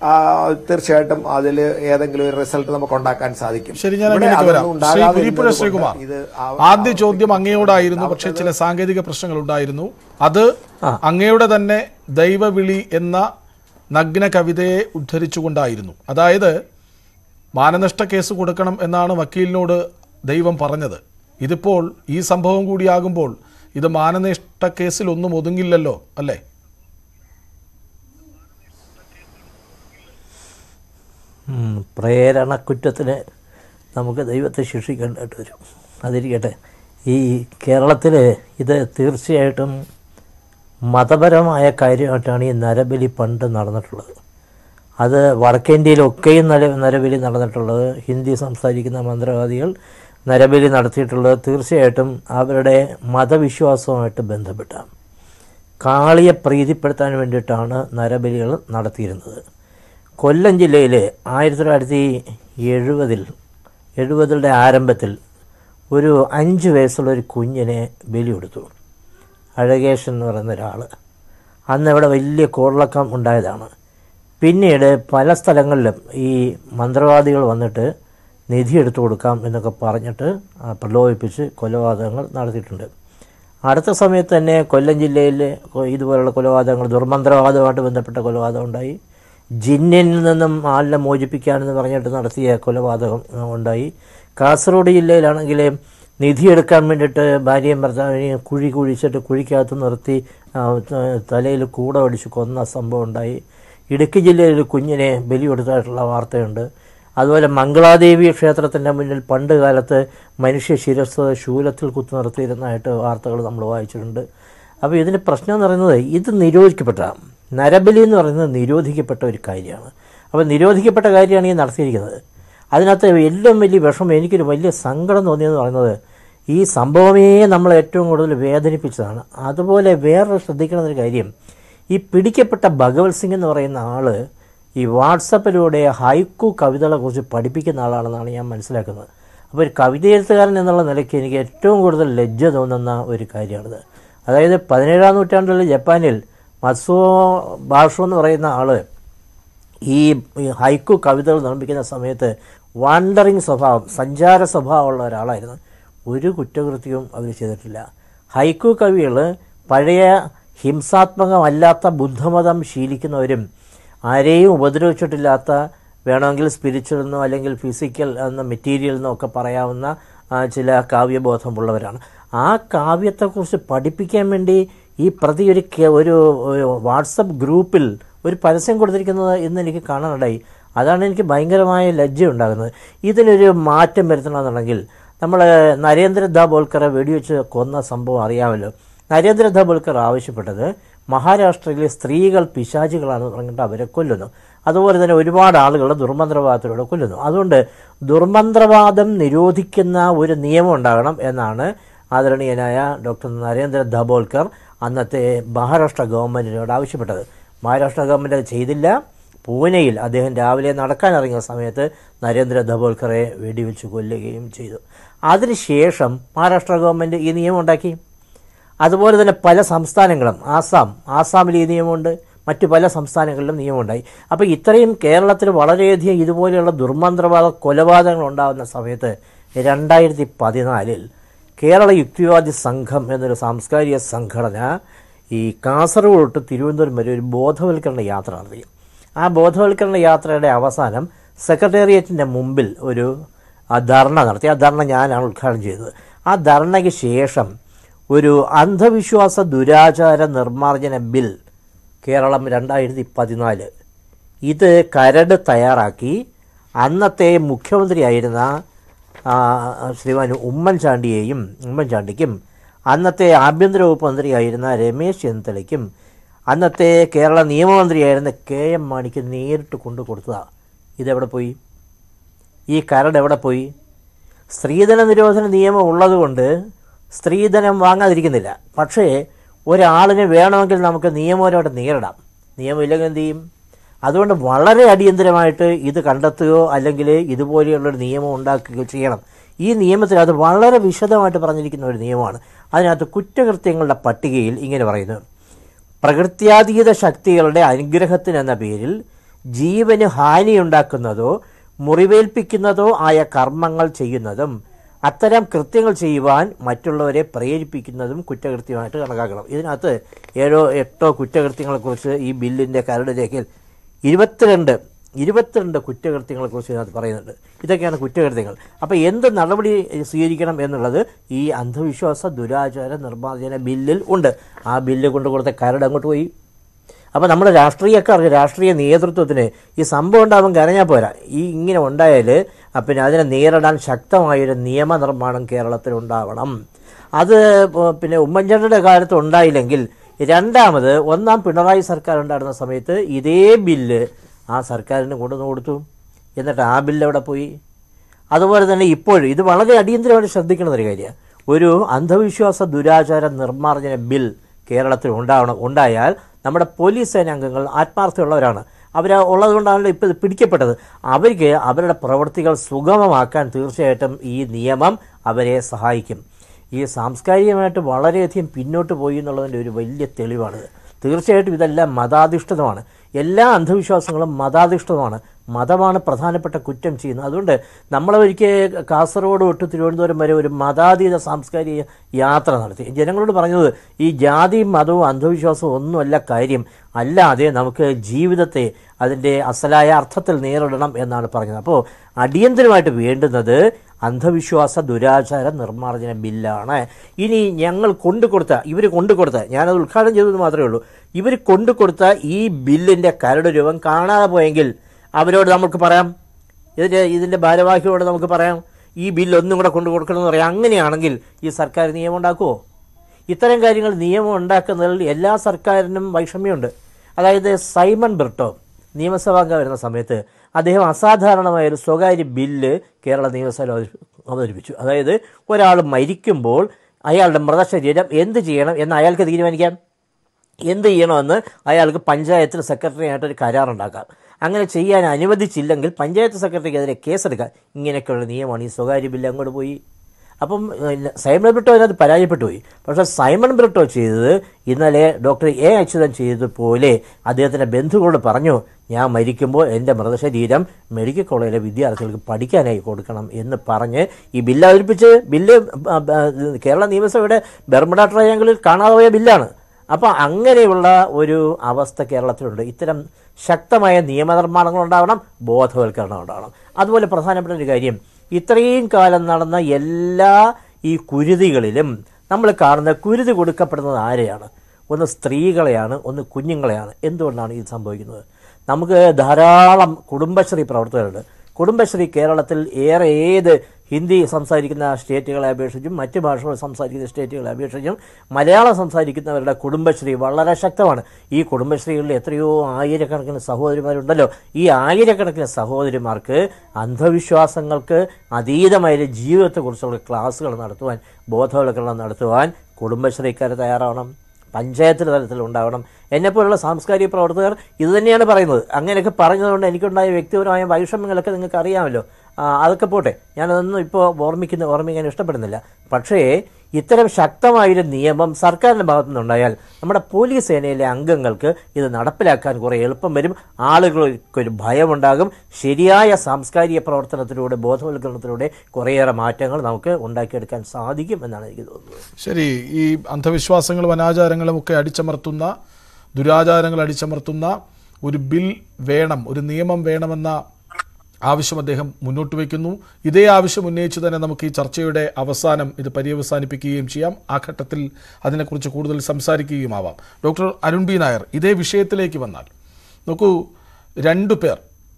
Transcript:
ആ, തീർച്ചയായിട്ടും അതിൽ ഏതെങ്കിലും ഒരു റിസൾട്ട് നമുക്ക് ഉണ്ടാക്കാൻ സാധിക്കും ശരി ഞാൻ ഇവിടെ അങ്ങനെയൊക്കെ വരാം അതൊന്നും ശ്രീ ഉണ്ടാകാതിരുന്നത് കുരിപ്പുഴ കൊണ്ട് ശ്രീകുമാർ ഇത് ആ- ആദ്യ ചോദ്യം അങ്ങയോടായിരുന്നു പക്ഷേ ചില സാങ്കേതിക പ്രശ്നങ്ങൾ ഉണ്ടായിരുന്നു അത് അങ്ങയുടെ തന്നെ ദൈവവിളി എന്ന നഗ്ന കവിതയെ ഉദ്ധരിച്ചുകൊണ്ടായിരുന്നു അതായത് മാനനഷ്ട കേസ് കൊടുക്കണം എന്നാണ് വക്കീലിനോട് ദൈവം പറഞ്ഞത് ഇതിപ്പോൾ ഈ സംഭവം കൂടിയാകുമ്പോൾ ഇത് മാനനഷ്ട കേസിൽ ഒന്നും ഒതുങ്ങില്ലല്ലോ അല്ലേ ഉം, പ്രേരണക്കുറ്റത്തിന് നമുക്ക് ദൈവത്തെ ശിക്ഷിക്കേണ്ടതായിട്ട് വരും അതിരിക്കട്ടെ ഈ കേരളത്തിൽ ഇത് തീർച്ചയായിട്ടും മതപരമായ കാര്യമായിട്ടാണ് ഈ നരബലി പണ്ട് നടന്നിട്ടുള്ളത് അത് വടക്കേന്ത്യയിലൊക്കെയും നര നരബലി നടന്നിട്ടുള്ളത് ഹിന്ദി സംസാരിക്കുന്ന മന്ത്രവാദികൾ നരബലി നടത്തിയിട്ടുള്ളത് തീർച്ചയായിട്ടും അവരുടെ മതവിശ്വാസവുമായിട്ട് ബന്ധപ്പെട്ടാണ് കാളിയെ പ്രീതിപ്പെടുത്താൻ വേണ്ടിയിട്ടാണ് നരബലികൾ നടത്തിയിരുന്നത് കൊല്ലം ജില്ലയിൽ ആയിരത്തി തൊള്ളായിരത്തി എഴുപതിൽ എഴുപതുകളുടെ ആരംഭത്തിൽ ഒരു അഞ്ച് വയസ്സുള്ള ഒരു കുഞ്ഞിനെ ബലി കൊടുത്തു അഴകേശൻ എന്ന് പറയുന്ന ഒരാൾ അന്ന് ഇവിടെ വലിയ കോളിളക്കം ഉണ്ടായതാണ് പിന്നീട് പല സ്ഥലങ്ങളിലും ഈ മന്ത്രവാദികൾ വന്നിട്ട് നിധി എടുത്തു കൊടുക്കാം എന്നൊക്കെ പറഞ്ഞിട്ട് ആ, പ്രലോഭിപ്പിച്ച് കൊലപാതകങ്ങൾ നടത്തിയിട്ടുണ്ട് അടുത്ത സമയത്ത് തന്നെ കൊല്ലം ജില്ലയിൽ കൊ- ഇതുപോലുള്ള കൊലപാതകങ്ങൾ ദുർമന്ത്രവാദവുമായിട്ട് ബന്ധപ്പെട്ട കൊലപാതകം ഉണ്ടായി ജിന്നിൽ നിന്നും ആളിനെ മോചിപ്പിക്കാനെന്ന് പറഞ്ഞിട്ട് നടത്തിയ കൊലപാതകം ആ, ഉണ്ടായി കാസർഗോഡ് ജില്ലയിലാണെങ്കിൽ നിധി എടുക്കാൻ വേണ്ടിയിട്ട് ഭാര്യയും ഭർത്താവിനെയും കുഴി കുഴിച്ചിട്ട് കുഴിക്കകത്ത് നിർത്തി ആ, ത- തലയിൽ കൂട ഒടിച്ച് കൊന്ന സംഭവം ഉണ്ടായി ഇടുക്കി ജില്ലയിൽ ഒരു കുഞ്ഞിനെ ബലി കൊടുത്തായിട്ടുള്ള വാർത്തയുണ്ട് അതുപോലെ മംഗളാദേവി ക്ഷേത്രത്തിൻ്റെ മുന്നിൽ പണ്ട് കാലത്ത് മനുഷ്യ ശിരസ് ശൂലത്തിൽ കുത്തി നിർത്തിയിരുന്നതായിട്ട് വാർത്തകൾ നമ്മൾ വായിച്ചിട്ടുണ്ട് അപ്പോൾ ഇതിൻ്റെ പ്രശ്നം എന്ന് പറയുന്നത് ഇത് നിരോധിക്കപ്പെട്ട നരബലി എന്ന് പറയുന്നത് നിരോധിക്കപ്പെട്ട ഒരു കാര്യമാണ് അപ്പോൾ നിരോധിക്കപ്പെട്ട കാര്യമാണ് ഈ നടത്തിയിരിക്കുന്നത് അതിനകത്ത് ഏറ്റവും വലിയ വിഷമം എനിക്കൊരു വലിയ സങ്കടം തോന്നിയെന്ന് പറയുന്നത് ഈ സംഭവമേ നമ്മൾ ഏറ്റവും കൂടുതൽ വേദനിപ്പിച്ചതാണ് അതുപോലെ വേറെ ശ്രദ്ധിക്കുന്ന ഒരു കാര്യം ഈ പിടിക്കപ്പെട്ട ഭഗവത് സിംഗ് എന്ന് പറയുന്ന ആൾ ഈ വാട്സപ്പിലൂടെ ഹൈക്കു കവിതകളെ കുറിച്ച് പഠിപ്പിക്കുന്ന ആളാണെന്നാണ് ഞാൻ മനസ്സിലാക്കുന്നത് അപ്പോൾ ഒരു കവിത എഴുത്തുകാരൻ എന്നുള്ള നിലയ്ക്ക് എനിക്ക് ഏറ്റവും കൂടുതൽ ലജ്ജ തോന്നുന്ന ഒരു കാര്യമാണിത് അതായത് പതിനേഴാം നൂറ്റാണ്ടിൽ ജപ്പാനിൽ മത്സോ ഭാഷ എന്ന് പറയുന്ന ആൾ ഈ ഈ ഹൈക്കു കവിതകൾ നിർമ്മിക്കുന്ന സമയത്ത് വാണ്ടറിങ് സ്വഭാവം സഞ്ചാര സ്വഭാവമുള്ള ഒരാളായിരുന്നു ഒരു കുറ്റകൃത്യവും അവർ ചെയ്തിട്ടില്ല ഹൈക്കു കവികൾ പഴയ ഹിംസാത്മകമല്ലാത്ത ബുദ്ധമതം ശീലിക്കുന്നവരും ആരെയും ഉപദ്രവിച്ചിട്ടില്ലാത്ത വേണമെങ്കിൽ സ്പിരിച്വൽ എന്നോ അല്ലെങ്കിൽ ഫിസിക്കൽ എന്ന മെറ്റീരിയൽ എന്നോ ഒക്കെ പറയാവുന്ന ആ, ചില കാവ്യബോധമുള്ളവരാണ് ആ കാവ്യത്തെക്കുറിച്ച് പഠിപ്പിക്കാൻ വേണ്ടി ഈ പ്രതി ഒരു കെ- ഒരു ഒരു വാട്സപ്പ് ഗ്രൂപ്പിൽ ഒരു പരസ്യം കൊടുത്തിരിക്കുന്നത് ഇന്ന് എനിക്ക് കാണാനുണ്ടായി അതാണ് എനിക്ക് ഭയങ്കരമായ ലജ്ജ ഉണ്ടാകുന്നത് ഇതിനൊരു മാറ്റം വരുത്തണമെന്നുണ്ടെങ്കിൽ നമ്മൾ നരേന്ദ്ര ദാബോൽക്കറെ വെടിവെച്ച് കൊന്ന സംഭവം അറിയാമല്ലോ നരേന്ദ്ര ദാബോൽക്കർ ആവശ്യപ്പെട്ടത് മഹാരാഷ്ട്രയിലെ സ്ത്രീകൾ പിശാചികളാണെന്ന് പറഞ്ഞിട്ട് അവരെ കൊല്ലുന്നു അതുപോലെ തന്നെ ഒരുപാട് ആളുകൾ ദുർമന്ത്രവാദത്തിലൂടെ കൊല്ലുന്നു അതുകൊണ്ട് ദുർമന്ത്രവാദം നിരോധിക്കുന്ന ഒരു നിയമം ഉണ്ടാകണം എന്നാണ് ആദരണീയനായ ഡോക്ടർ നരേന്ദ്ര ദാബോൽക്കർ അന്നത്തെ മഹാരാഷ്ട്ര ഗവൺമെൻറ്റിനോട് ആവശ്യപ്പെട്ടത് മഹാരാഷ്ട്ര ഗവൺമെൻറ് അത് ചെയ്തില്ല പൂനെയിൽ അദ്ദേഹം രാവിലെ നടക്കാനിറങ്ങിയ സമയത്ത് നരേന്ദ്ര ദബോൽക്കറെ വെടിവെച്ച് കൊല്ലുകയും ചെയ്തു അതിനുശേഷം മഹാരാഷ്ട്ര ഗവൺമെൻറ് ഈ നിയമം ഉണ്ടാക്കി അതുപോലെ തന്നെ പല സംസ്ഥാനങ്ങളും ആസാം ആസാമിൽ ഈ നിയമമുണ്ട് മറ്റു പല സംസ്ഥാനങ്ങളിലും നിയമമുണ്ടായി അപ്പോൾ ഇത്രയും കേരളത്തിൽ വളരെയധികം ഇതുപോലെയുള്ള ദുർമന്ത്രവാദ കൊലപാതകങ്ങൾ ഉണ്ടാകുന്ന സമയത്ത് രണ്ടായിരത്തി പതിനാലിൽ കേരള യുക്തിവാദി സംഘം എന്നൊരു സാംസ്കാരിക സംഘടന ഈ കാസർഗോഡ് തൊട്ട് തിരുവനന്തപുരം വരെ ഒരു ബോധവൽക്കരണ യാത്ര നടത്തി ആ ബോധവൽക്കരണ യാത്രയുടെ അവസാനം സെക്രട്ടേറിയറ്റിൻ്റെ മുമ്പിൽ ഒരു ആ ധർണ നടത്തി ആ ധർണ ഞാനാണ് ഉദ്ഘാടനം ചെയ്തത് ആ ധർണയ്ക്ക് ശേഷം ഒരു അന്ധവിശ്വാസ ദുരാചാര നിർമ്മാർജ്ജന ബിൽ കേരളം രണ്ടായിരത്തി പതിനാല് ഇത് കരട് തയ്യാറാക്കി അന്നത്തെ മുഖ്യമന്ത്രിയായിരുന്ന ആ, ശ്രീമാൻ ഉമ്മൻചാണ്ടിയെയും ഉമ്മൻചാണ്ടിക്കും അന്നത്തെ ആഭ്യന്തര വകുപ്പ് മന്ത്രിയായിരുന്ന രമേശ് ചെന്നിത്തലയ്ക്കും അന്നത്തെ കേരള നിയമമന്ത്രിയായിരുന്ന കെ എം മാണിക്ക് നേരിട്ട് കൊണ്ടു കൊടുത്തതാണ് ഇതെവിടെ പോയി ഈ കരട് എവിടെ പോയി സ്ത്രീധന നിരോധന നിയമം ഉള്ളതുകൊണ്ട് സ്ത്രീധനം വാങ്ങാതിരിക്കുന്നില്ല പക്ഷേ ഒരാളിന് വേണമെങ്കിൽ നമുക്ക് നിയമപരമായിട്ട് നേരിടാം നിയമമില്ലെങ്കിൽ എന്ത് ചെയ്യും അതുകൊണ്ട് വളരെ അടിയന്തരമായിട്ട് ഇത് കണ്ടെത്തുകയോ അല്ലെങ്കിൽ ഇതുപോലെയുള്ളൊരു നിയമം ഉണ്ടാക്കുകയോ ചെയ്യണം ഈ നിയമത്തിൽ അത് വളരെ വിശദമായിട്ട് പറഞ്ഞിരിക്കുന്ന ഒരു നിയമമാണ് അതിനകത്ത് കുറ്റകൃത്യങ്ങളുടെ പട്ടികയിൽ ഇങ്ങനെ പറയുന്നു പ്രകൃത്യാതീത ശക്തികളുടെ അനുഗ്രഹത്തിനെന്ന പേരിൽ ജീവന് ഹാനിയുണ്ടാക്കുന്നതോ മുറിവേൽപ്പിക്കുന്നതോ ആയ കർമ്മങ്ങൾ ചെയ്യുന്നതും അത്തരം കൃത്യങ്ങൾ ചെയ്യുവാൻ മറ്റുള്ളവരെ പ്രേരിപ്പിക്കുന്നതും കുറ്റകൃത്യമായിട്ട് കണക്കാക്കണം ഇതിനകത്ത് ഏഴോ എട്ടോ കുറ്റകൃത്യങ്ങളെക്കുറിച്ച് ഈ ബില്ലിൻ്റെ കരട് രേഖയിൽ ഇരുപത്തിരണ്ട് ഇരുപത്തിരണ്ട് കുറ്റകൃത്യങ്ങളെക്കുറിച്ച് ഇതിനകത്ത് പറയുന്നുണ്ട് ഇതൊക്കെയാണ് കുറ്റകൃത്യങ്ങൾ അപ്പോൾ എന്ത് നടപടി സ്വീകരിക്കണം എന്നുള്ളത് ഈ അന്ധവിശ്വാസ ദുരാചാര നിർമ്മാർജ്ജന ബില്ലിൽ ഉണ്ട് ആ ബില്ല് കൊണ്ട് കൊടുത്ത കരട് അങ്ങോട്ട് പോയി അപ്പോൾ നമ്മുടെ രാഷ്ട്രീയക്കാർക്ക് രാഷ്ട്രീയ നേതൃത്വത്തിന് ഈ സംഭവം ഉണ്ടാവാൻ കരഞ്ഞാൽ പോരാ ഈ ഇങ്ങനെ ഉണ്ടായാൽ പിന്നെ അതിനെ നേരിടാൻ ശക്തമായൊരു നിയമനിർമ്മാണം കേരളത്തിൽ ഉണ്ടാവണം അത് പ- പിന്നെ ഉമ്മൻചാണ്ടിയുടെ കാലത്ത് ഉണ്ടായില്ലെങ്കിൽ രണ്ടാമത് ഒന്നാം പിണറായി സർക്കാർ ഉണ്ടായിരുന്ന സമയത്ത് ഇതേ ബില്ല് ആ സർക്കാരിന് കൊണ്ടുവന്ന് കൊടുത്തു എന്നിട്ട് ആ ബില്ല് എവിടെ പോയി അതുപോലെ തന്നെ ഇപ്പോഴും ഇത് വളരെ അടിയന്തരമായിട്ട് ശ്രദ്ധിക്കുന്ന ഒരു കാര്യമാണ് ഒരു അന്ധവിശ്വാസ ദുരാചാര നിർമ്മാർജ്ജന ബിൽ കേരളത്തിൽ ഉണ്ടാവണം ഉണ്ടായാൽ നമ്മുടെ പോലീസ് സേനാംഗങ്ങൾ ആത്മാർത്ഥമുള്ളവരാണ് അവർ ഉള്ളതുകൊണ്ടാണല്ലോ ഇപ്പോൾ ഇത് പിടിക്കപ്പെട്ടത് അവർക്ക് അവരുടെ പ്രവൃത്തികൾ സുഗമമാക്കാൻ തീർച്ചയായിട്ടും ഈ നിയമം അവരെ സഹായിക്കും ഈ സാംസ്കാരികമായിട്ട് വളരെയധികം പിന്നോട്ട് പോയി എന്നുള്ളതിൻ്റെ ഒരു വലിയ തെളിവാണിത് തീർച്ചയായിട്ടും ഇതെല്ലാം മതാധിഷ്ഠിതമാണ് എല്ലാ അന്ധവിശ്വാസങ്ങളും മതാധിഷ്ഠിതമാണ് മതമാണ് പ്രധാനപ്പെട്ട കുറ്റം ചെയ്യുന്നത് അതുകൊണ്ട് നമ്മളൊരിക്കൽ കാസർഗോഡ് തൊട്ട് തിരുവനന്തപുരം വരെ ഒരു മതാതീത സാംസ്കാരിക യാത്ര നടത്തി ജനങ്ങളോട് പറഞ്ഞത് ഈ ജാതിയും മതവും അന്ധവിശ്വാസവും ഒന്നുമല്ല കാര്യം അല്ലാതെ നമുക്ക് ജീവിതത്തെ അതിൻ്റെ അസലായ അർത്ഥത്തിൽ നേരിടണം എന്നാണ് പറഞ്ഞത് അപ്പോൾ അടിയന്തരമായിട്ട് വേണ്ടുന്നത് അന്ധവിശ്വാസ ദുരാചാര നിർമ്മാർജ്ജന ബില്ലാണ് ഇനി ഞങ്ങൾ കൊണ്ടുകൊടുത്ത ഇവർ കൊണ്ടുകൊടുത്ത ഞാനത് ഉദ്ഘാടനം ചെയ്തത് മാത്രമേ ഉള്ളൂ ഇവർ കൊണ്ടുകൊടുത്ത ഈ ബില്ലിൻ്റെ കരട് രൂപം കാണാതെ പോയെങ്കിൽ അവരോട് നമുക്ക് പറയാം ഇതിൻ്റെ ഇതിൻ്റെ ഭാരവാഹികളോട് നമുക്ക് പറയാം ഈ ബില്ല് ഒന്നും കൂടെ കൊണ്ടു കൊടുക്കണമെന്ന് പറയാം അങ്ങനെയാണെങ്കിൽ ഈ സർക്കാർ നിയമം ഉണ്ടാക്കുമോ ഇത്തരം കാര്യങ്ങൾ നിയമം ഉണ്ടാക്കുന്നതിൽ എല്ലാ സർക്കാരിനും വൈഷമ്യമുണ്ട് അതായത് സൈമൺ ബ്രിട്ടോ നിയമസഭാംഗ വരുന്ന സമയത്ത് അദ്ദേഹം അസാധാരണമായ ഒരു സ്വകാര്യ ബില്ല് കേരള നിയമസഭയിൽ അവതരി- അവതരിപ്പിച്ചു അതായത് ഒരാൾ മരിക്കുമ്പോൾ അയാളുടെ മൃതശരീരം എന്ത് ചെയ്യണം എന്ന് അയാൾക്ക് തീരുമാനിക്കാം എന്ത് ചെയ്യണമെന്ന് അയാൾക്ക് പഞ്ചായത്തിൽ സെക്രട്ടറി ആയിട്ട് ഒരു കരാറുണ്ടാക്കാം അങ്ങനെ ചെയ്യാൻ അനുവദിച്ചില്ലെങ്കിൽ പഞ്ചായത്ത് സെക്രട്ടറിക്കെതിരെ കേസെടുക്കാം ഇങ്ങനെയൊക്കെയുള്ള നിയമമാണ് ഈ സ്വകാര്യ ബില്ല് അങ്ങോട്ട് പോയി അപ്പം ഏഹ്, സൈമൺ ബ്രിട്ടോ അതിനകത്ത് പരാജയപ്പെട്ടു പോയി പക്ഷേ സൈമൺ ബ്രിട്ടോ ചെയ്തത് ഇന്നലെ ഡോക്ടർ എ അച്യുതൻ ചെയ്തതുപോലെ അദ്ദേഹത്തിൻ്റെ ബന്ധുക്കളോട് പറഞ്ഞു ഞാൻ മരിക്കുമ്പോൾ എൻ്റെ മൃതശരീരം മെഡിക്കൽ കോളേജിലെ വിദ്യാർത്ഥികൾക്ക് പഠിക്കാനായി കൊടുക്കണം എന്ന് പറഞ്ഞ് ഈ ബില്ല് അവതരിപ്പിച്ച് ബില്ല് ആ, ആ, കേരള നിയമസഭയുടെ ബെർമുഡ ട്രയാങ്കിളിൽ കാണാതെ പോയ ബില്ലാണ് അപ്പോൾ അങ്ങനെയുള്ള ഒരു അവസ്ഥ കേരളത്തിലുണ്ട് ഇത്തരം ശക്തമായ നിയമനിർമ്മാണങ്ങൾ ഉണ്ടാവണം ബോധവൽക്കരണം ഉണ്ടാവണം അതുപോലെ പ്രധാനപ്പെട്ട ഒരു കാര്യം ഇത്രയും കാലം നടന്ന എല്ലാ ഈ കുരുതികളിലും നമ്മൾ കാണുന്ന കുരുതി കൊടുക്കപ്പെടുന്നത് ആരെയാണ് ഒന്ന് സ്ത്രീകളെയാണ് ഒന്ന് കുഞ്ഞുങ്ങളെയാണ് എന്തുകൊണ്ടാണ് ഇത് സംഭവിക്കുന്നത് നമുക്ക് ധാരാളം കുടുംബശ്രീ പ്രവർത്തകരുണ്ട് കുടുംബശ്രീ കേരളത്തിൽ ഏറെ ഏത് ഹിന്ദി സംസാരിക്കുന്ന സ്റ്റേറ്റുകളെ അപേക്ഷിച്ചും മറ്റ് ഭാഷകൾ സംസാരിക്കുന്ന സ്റ്റേറ്റുകളെ അപേക്ഷിച്ചും മലയാളം സംസാരിക്കുന്നവരുടെ കുടുംബശ്രീ വളരെ ശക്തമാണ് ഈ കുടുംബശ്രീകളിൽ എത്രയോ ആയിരക്കണക്കിന് സഹോദരിമാരുണ്ടല്ലോ ഈ ആയിരക്കണക്കിന് സഹോദരിമാർക്ക് അന്ധവിശ്വാസങ്ങൾക്ക് അതീതമായ ഒരു ജീവിതത്തെക്കുറിച്ചുള്ള ക്ലാസ്സുകൾ നടത്തുവാൻ ബോധവൽക്കരണം നടത്തുവാൻ കുടുംബശ്രീക്കാർ തയ്യാറാവണം പഞ്ചായത്ത് തലത്തിൽ ഉണ്ടാവണം എന്നെപ്പോലുള്ള സാംസ്കാരിക പ്രവർത്തകർ ഇത് തന്നെയാണ് പറയുന്നത് അങ്ങനെയൊക്കെ പറഞ്ഞതുകൊണ്ട് എനിക്കുണ്ടായ വ്യക്തിപരമായ വൈഷമ്യങ്ങളൊക്കെ നിങ്ങൾക്ക് അറിയാമല്ലോ ആ, അതൊക്കെ പോട്ടെ ഞാനതൊന്നും ഇപ്പോൾ ഓർമ്മിക്കുന്ന ഓർമ്മിക്കാൻ ഇഷ്ടപ്പെടുന്നില്ല പക്ഷേ ഇത്തരം ശക്തമായൊരു നിയമം സർക്കാരിൻ്റെ ഭാഗത്തു നിന്നുണ്ടായാൽ നമ്മുടെ പോലീസ് സേനയിലെ അംഗങ്ങൾക്ക് ഇത് നടപ്പിലാക്കാൻ കുറേ എളുപ്പം വരും ആളുകൾക്ക് ഒരു ഭയമുണ്ടാകും ശരിയായ സാംസ്കാരിക പ്രവർത്തനത്തിലൂടെ ബോധവൽക്കരണത്തിലൂടെ കുറേയേറെ മാറ്റങ്ങൾ നമുക്ക് ഉണ്ടാക്കിയെടുക്കാൻ സാധിക്കും എന്നാണ് എനിക്ക് തോന്നുന്നത് ശരി ഈ അന്ധവിശ്വാസങ്ങളും അനാചാരങ്ങളും ഒക്കെ അടിച്ചമർത്തുന്ന ദുരാചാരങ്ങൾ അടിച്ചമർത്തുന്ന ഒരു ബിൽ വേണം ഒരു നിയമം വേണമെന്ന ആവശ്യം അദ്ദേഹം മുന്നോട്ട് വയ്ക്കുന്നു ഇതേ ആവശ്യം ഉന്നയിച്ച് തന്നെ നമുക്ക് ഈ ചർച്ചയുടെ അവസാനം ഇത് പര്യവസാനിപ്പിക്കുകയും ചെയ്യാം ആ ഘട്ടത്തിൽ അതിനെക്കുറിച്ച് കൂടുതൽ സംസാരിക്കുകയുമാവാം ഡോക്ടർ അരുൺ ബി നായർ ഇതേ വിഷയത്തിലേക്ക് വന്നാൽ നോക്കൂ രണ്ടു പേർ